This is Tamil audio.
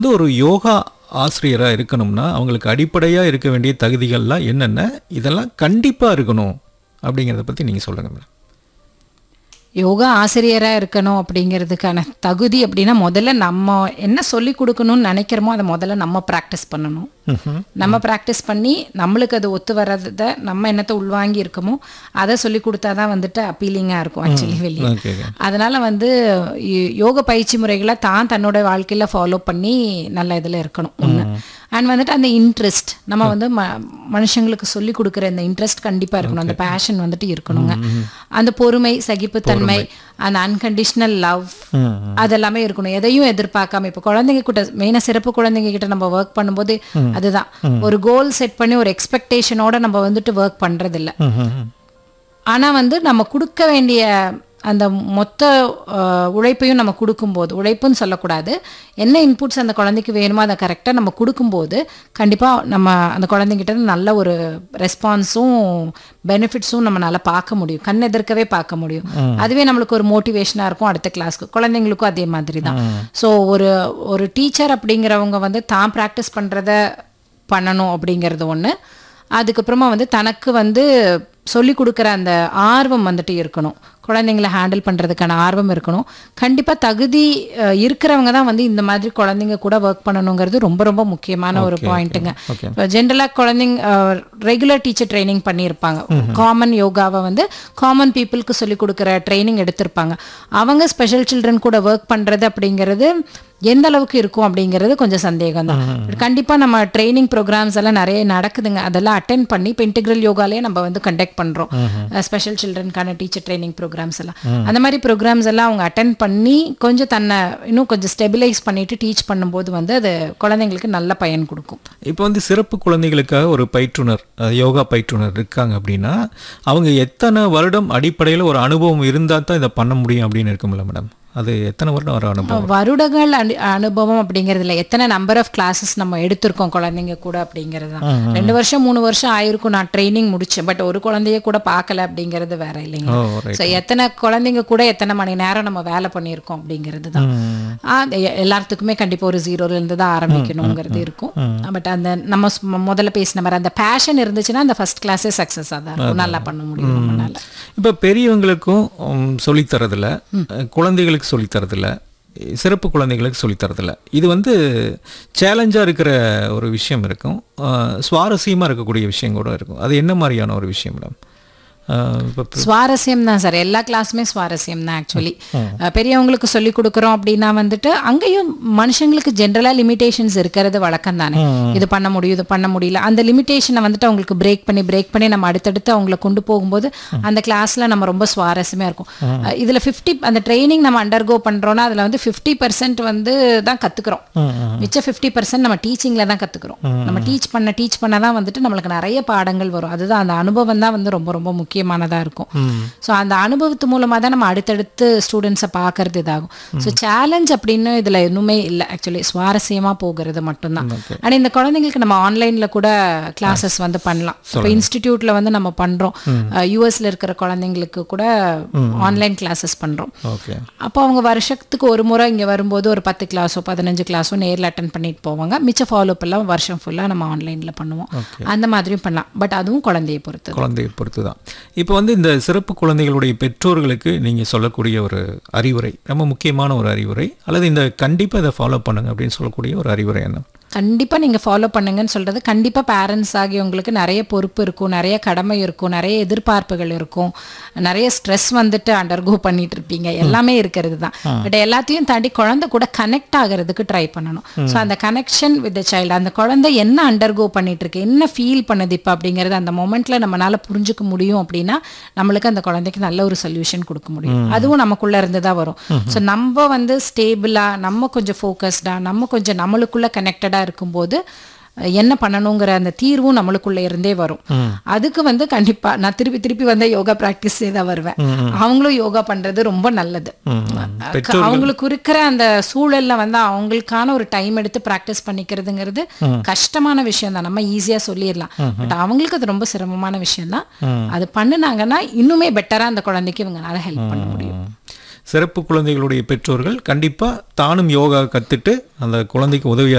வந்து ஒரு யோகா ஆசிரியராக இருக்கணும்னா அவங்களுக்கு அடிப்படையாக இருக்க வேண்டிய தகுதிகள்லாம் என்னென்ன இதெல்லாம் கண்டிப்பாக இருக்கணும் அப்படிங்கிறத பற்றி நீங்கள் சொல்லுங்கள் மேடம் யோகா ஆசிரியராக இருக்கணும் அப்படிங்கிறதுக்கான தகுதி அப்படின்னா முதல்ல நம்ம என்ன சொல்லி கொடுக்கணும்னு நினைக்கிறோமோ அதை முதல்ல நம்ம ப்ராக்டிஸ் பண்ணணும் நம்ம ப்ராக்டிஸ் பண்ணி நம்மளுக்கு அது ஒத்து வர்றதை நம்ம என்னத்தை உள்வாங்கி இருக்கோமோ அதை சொல்லி கொடுத்தா தான் வந்துட்டு அப்பீலிங்காக இருக்கும் ஆக்சுவலி வெளியே ஓகே அதனால வந்து யோ- யோக பயிற்சி முறைகளை தான் தன்னோட வாழ்க்கையில ஃபாலோ பண்ணி நல்ல இதுல இருக்கணும் ஒண்ணு அண்ட் வந்துட்டு அந்த இன்ட்ரெஸ்ட் நம்ம வந்து ம மனுஷங்களுக்கு சொல்லி கொடுக்குற இந்த இன்ட்ரெஸ்ட் கண்டிப்பா இருக்கணும் அந்த பேஷன் வந்துட்டு இருக்கணுங்க அந்த பொறுமை சகிப்புத்தன்மை அந்த அன்கண்டிஷனல் லவ் அதெல்லாமே இருக்கணும் எதையும் எதிர்பார்க்காம இப்போ குழந்தைங்க கிட்ட மெயினாக சிறப்பு குழந்தைங்க கிட்ட நம்ம ஒர்க் பண்ணும்போது அதுதான் ஒரு கோல் செட் பண்ணி ஒரு எக்ஸ்பெக்டேஷனோட நம்ம வந்துட்டு ஒர்க் பண்றது இல்ல ஆனா வந்து நம்ம கொடுக்க வேண்டிய அந்த மொத்த அஹ், உழைப்பையும் நம்ம கொடுக்கும்போது உழைப்புன்னு சொல்லக்கூடாது என்ன இன்புட்ஸ் அந்த குழந்தைக்கு வேணுமோ அதை கரெக்டாக நம்ம கொடுக்கும்போது கண்டிப்பாக நம்ம அந்த குழந்தைங்கிட்ட இருந்து நல்ல ஒரு ரெஸ்பான்ஸும் பெனிஃபிட்ஸும் நம்மளால பார்க்க முடியும் கண் எதிர்க்கவே பார்க்க முடியும் அதுவே நம்மளுக்கு ஒரு மோட்டிவேஷனாக இருக்கும் அடுத்த கிளாஸ்க்கு குழந்தைங்களுக்கும் அதே மாதிரி தான் ஸோ ஒரு ஒரு டீச்சர் அப்படிங்கிறவங்க வந்து தான் ப்ராக்டிஸ் பண்ணுறத பண்ணணும் அப்படிங்கிறது ஒன்று அதுக்கப்புறமா வந்து தனக்கு வந்து சொல்லி கொடுக்குற அந்த ஆர்வம் வந்துட்டு இருக்கணும் குழந்தைங்கள ஹேண்டில் பண்ணுறதுக்கான ஆர்வம் இருக்கணும் கண்டிப்பாக தகுதி அஹ், இருக்கிறவங்க தான் வந்து இந்த மாதிரி குழந்தைங்க கூட ஒர்க் பண்ணணுங்கிறது ரொம்ப ரொம்ப முக்கியமான ஒரு பாயிண்ட்டுங்க okay. இப்போ ஜென்ரலாக குழந்தைங்க ரெகுலர் டீச்சர் ட்ரைனிங் பண்ணியிருப்பாங்க காமன் யோகாவை வந்து காமன் பீப்புளுக்கு சொல்லி கொடுக்குற ட்ரைனிங் எடுத்திருப்பாங்க அவங்க ஸ்பெஷல் சில்ட்ரன் கூட ஒர்க் பண்ணுறது அப்படிங்கிறது எந்த அளவுக்கு இருக்கும் அப்படிங்கிறது கொஞ்சம் சந்தேகம் தான் கண்டிப்பாக நம்ம ட்ரைனிங் ப்ரோக்ராம்ஸ் எல்லாம் நிறைய நடக்குதுங்க அதெல்லாம் அட்டென்ட் பண்ணி இப்போ இன்டெக்ரல் யோகாலேயே நம்ம வந்து கண்டக்ட் பண்ணுறோம் ஸ்பெஷல் சில்ட்ரனுக்கான டீச்சர் ட்ரைனிங் ப்ரோக்ராம்ஸ் எல்லாம் அந்த மாதிரி ப்ரோக்ராம்ஸ் எல்லாம் அவங்க அட்டென்ட் பண்ணி கொஞ்சம் தன்னை இன்னும் கொஞ்சம் ஸ்டெபிலைஸ் பண்ணிட்டு டீச் பண்ணும்போது வந்து அது குழந்தைங்களுக்கு நல்ல பயன் கொடுக்கும் இப்போ வந்து சிறப்பு குழந்தைகளுக்காக ஒரு பயிற்றுனர் அஹ், யோகா பயிற்றுனர் இருக்காங்க அப்படின்னா அவங்க எத்தனை வருடம் அடிப்படையில் ஒரு அனுபவம் இருந்தால் தான் இதை பண்ண முடியும் அப்படின்னு இருக்கும்ல மேடம் அது எத்தனை வருடம் வர அனுபவம் வருடங்கள் அனு- அனுபவம் அப்படிங்கிறதுல எத்தனை நம்பர் ஆஃப் கிளாஸஸ் நம்ம எடுத்திருக்கோம் குழந்தைங்க கூட அப்படிங்கிறது தான் ரெண்டு வருஷம் மூணு வருஷம் ஆயிருக்கும் நான் ட்ரைனிங் முடிச்சேன் பட் ஒரு குழந்தைய கூட பார்க்கல அப்படிங்கிறது வேற இல்லைங்க ஓ ரைட் ஸோ எத்தனை குழந்தைங்க கூட எத்தனை மணி நேரம் நம்ம வேலை பண்ணியிருக்கோம் அப்படிங்கிறது தான் ஆ, எ- எல்லாத்துக்குமே கண்டிப்பா ஒரு ஜீரோல இருந்து தான் ஆரம்பிக்கணுங்கிறது இருக்கும் பட் அந்த நம்ம ஸ்- முதல்ல பேசின மாதிரி அந்த பேஷன் இருந்துச்சுன்னா அந்த ஃபர்ஸ்ட் கிளாஸே சக்ஸஸாக தான் இருக்கும் நல்லா பண்ண முடியும் நம்மளால இப்போ பெரியவங்களுக்கும் ம், சொல்லித்தரதில்ல அஹ், குழந்தைகளுக்கு சொல்லித்தரதில்ல சிறப்பு குழந்தைகளுக்கு சொல்லித்தரதில்ல இது வந்து சேலஞ்சாக இருக்கிற ஒரு விஷயம் இருக்கும் சுவாரஸ்யமாக இருக்கக்கூடிய விஷயம் கூட இருக்கும் அது என்ன மாதிரியான ஒரு விஷயம் மேடம் இப்போ சுவாரஸ்யம் தான் சார் எல்லா கிளாஸுமே சுவாரஸ்யம் தான் ஆக்சுவலி பெரியவங்களுக்கு சொல்லி கொடுக்குறோம் அப்படின்னா வந்துட்டு அங்கேயும் மனுஷங்களுக்கு ஜென்ரலாக லிமிடேஷன்ஸ் இருக்கிறது வழக்கம் தானே இது பண்ண முடியும் இது பண்ண முடியல அந்த லிமிடேஷனை வந்துட்டு அவங்களுக்கு பிரேக் பண்ணி பிரேக் பண்ணி நம்ம அடுத்தடுத்து அவங்கள கொண்டு போகும்போது அந்த கிளாஸ்ல நம்ம ரொம்ப சுவாரஸ்யமா இருக்கும் அஹ் இதுல ஃபிஃப்டி அந்த ட்ரைனிங் நம்ம அண்டர்கோ பண்றோம்னா அதுல வந்து ஃபிஃப்டி பர்சன்ட் வந்து தான் கத்துக்கிறோம் மிச்ச ஃபிஃப்டி பர்சன்ட் நம்ம டீச்சிங்ல தான் கத்துக்கிறோம் நம்ம டீச் பண்ண டீச் பண்ண தான் வந்துட்டு நம்மளுக்கு நிறைய பாடங்கள் வரும் அதுதான் அந்த அனுபவம் தான் வந்து ரொம்ப ரொம்ப முக்கியமானதா இருக்கும் ஸோ அந்த அனுபவத்து மூலமா தான் நம்ம அடுத்தடுத்து ஸ்டூடெண்ட்ஸை பார்க்கறது இதாகும் ஸோ சேலஞ்ச் அப்படின்னு இதுல இன்னுமே இல்லை ஆக்சுவலி சுவாரஸ்யமா போகிறது மட்டும்தான் ஆனா இந்த குழந்தைங்களுக்கு நம்ம ஆன்லைன்ல கூட கிளாஸஸ் வந்து பண்ணலாம் இப்போ இன்ஸ்டிடியூட்ல வந்து நம்ம பண்றோம் யூஎஸ்ல இருக்கிற குழந்தைங்களுக்கு கூட ஆன்லைன் கிளாஸஸ் பண்றோம் ஓகே அப்போ அவங்க வருஷத்துக்கு ஒரு முறை இங்கே வரும்போது ஒரு பத்து கிளாஸோ பதினஞ்சு கிளாஸோ நேரில் அட்டன் பண்ணிட்டு போவாங்க மிச்ச ஃபாலோப் எல்லாம் வருஷம் ஃபுல்லாக நம்ம ஆன்லைனில் பண்ணுவோம் அந்த மாதிரியும் பண்ணலாம் பட் அதுவும் குழந்தையை பொறுத்து குழந்தையை பொறுத்து தான் இப்போ வந்து இந்த சிறப்பு குழந்தைகளுடைய பெற்றோர்களுக்கு நீங்கள் சொல்லக்கூடிய ஒரு அறிவுரை ரொம்ப முக்கியமான ஒரு அறிவுரை அல்லது இந்த கண்டிப்பாக இதை ஃபாலோ பண்ணுங்க அப்படின்னு சொல்லக்கூடிய ஒரு அறிவுரை என்ன கண்டிப்பா நீங்க ஃபாலோ பண்ணுங்கன்னு சொல்றது கண்டிப்பா பேரண்ட்ஸ் ஆகியவங்களுக்கு நிறைய பொறுப்பு இருக்கும் நிறைய கடமை இருக்கும் நிறைய எதிர்பார்ப்புகள் இருக்கும் நிறைய ஸ்ட்ரெஸ் வந்துட்டு அண்டர்கோ பண்ணிட்டு இருப்பீங்க எல்லாமே இருக்கிறது தான் பட் எல்லாத்தையும் தாண்டி குழந்தை கூட கனெக்ட் ஆகிறதுக்கு ட்ரை பண்ணணும் ஸோ அந்த கனெக்ஷன் வித் த சைல்டு அந்த குழந்தை என்ன அண்டர்கோ பண்ணிட்டு இருக்கு என்ன ஃபீல் பண்ணுது இப்போ அப்படிங்கிறது அந்த மொமெண்ட்ல நம்மளால புரிஞ்சுக்க முடியும் அப்படின்னா நம்மளுக்கு அந்த குழந்தைக்கு நல்ல ஒரு சொல்யூஷன் கொடுக்க முடியும் அதுவும் நமக்குள்ள இருந்து தான் வரும் ஸோ நம்ம வந்து ஸ்டேபிளா நம்ம கொஞ்சம் ஃபோக்கஸ்டா நம்ம கொஞ்சம் நம்மளுக்குள்ள கனெக்டடா இருக்கும்போது அஹ், என்ன பண்ணணுங்கிற அந்த தீர்வும் நம்மளுக்குள்ள இருந்தே வரும் அதுக்கு வந்து கண்டிப்பா நான் திருப்பி திருப்பி வந்த யோகா பிராக்டிஸே தான் வருவேன் அவங்களும் யோகா பண்றது ரொம்ப நல்லது அஹ், அவங்களுக்கு இருக்கிற அந்த சூழல்ல வந்து அவங்களுக்கான ஒரு டைம் எடுத்து பிராக்டிஸ் பண்ணிக்கிறதுங்கிறது கஷ்டமான விஷயம் தான் நம்ம ஈஸியா சொல்லிடலாம் பட் அவங்களுக்கு அது ரொம்ப சிரமமான விஷயம் தான் அது பண்ணுனாங்கன்னா இன்னுமே பெட்டரா அந்த குழந்தைக்கு இவங்களால ஹெல்ப் பண்ண முடியும் சிறப்பு குழந்தைகளுடைய பெற்றோர்கள் கண்டிப்பாக தானும் யோகா கற்றுட்டு அந்த குழந்தைக்கு உதவியாக